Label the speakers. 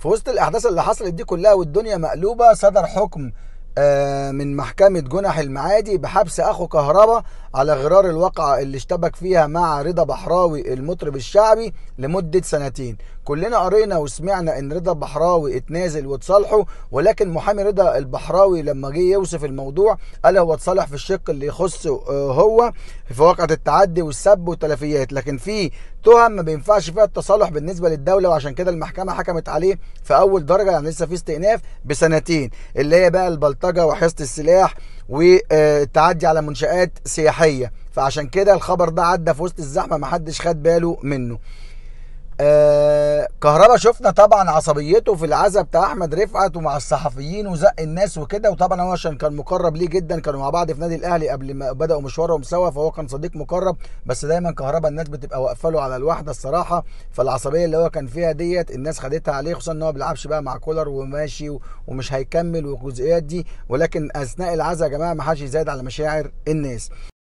Speaker 1: في وسط الاحداث اللي حصلت دي كلها والدنيا مقلوبه صدر حكم آه، من محكمة جنح المعادي بحبس أخو كهربا على غرار الواقعة اللي اشتبك فيها مع رضا بحراوي المطرب الشعبي لمدة سنتين كلنا قرينا وسمعنا ان رضا بحراوي اتنازل وتصالحوا ولكن محامي رضا البحراوي لما جه يوصف الموضوع قال هو اتصالح في الشق اللي يخصه آه، هو في واقعة التعدي والسب والتلفيات لكن في تهم ما بينفعش فيها التصالح بالنسبة للدولة وعشان كده المحكمة حكمت عليه في أول درجة يعني لسه في استئناف بسنتين اللي هي بقى البلطجة وحصة السلاح والتعدي على منشآت سياحية فعشان كده الخبر ده عدى في وسط الزحمة محدش خد باله منه آه كهربا شفنا طبعا عصبيته في العزا بتاع احمد رفعت ومع الصحفيين وزق الناس وكده وطبعا هو عشان كان مقرب ليه جدا كانوا مع بعض في نادي الاهلي قبل ما بداوا مشوارهم سوا فهو كان صديق مقرب بس دايما كهربا الناس بتبقى واقفه له على الواحده الصراحه فالعصبيه اللي هو كان فيها ديت الناس خدتها عليه خصوصا ان هو ما بيلعبش بقى مع كولر وماشي و- ومش هيكمل والجزئيات دي ولكن اثناء العزا يا جماعه ما حدش يزايد على مشاعر الناس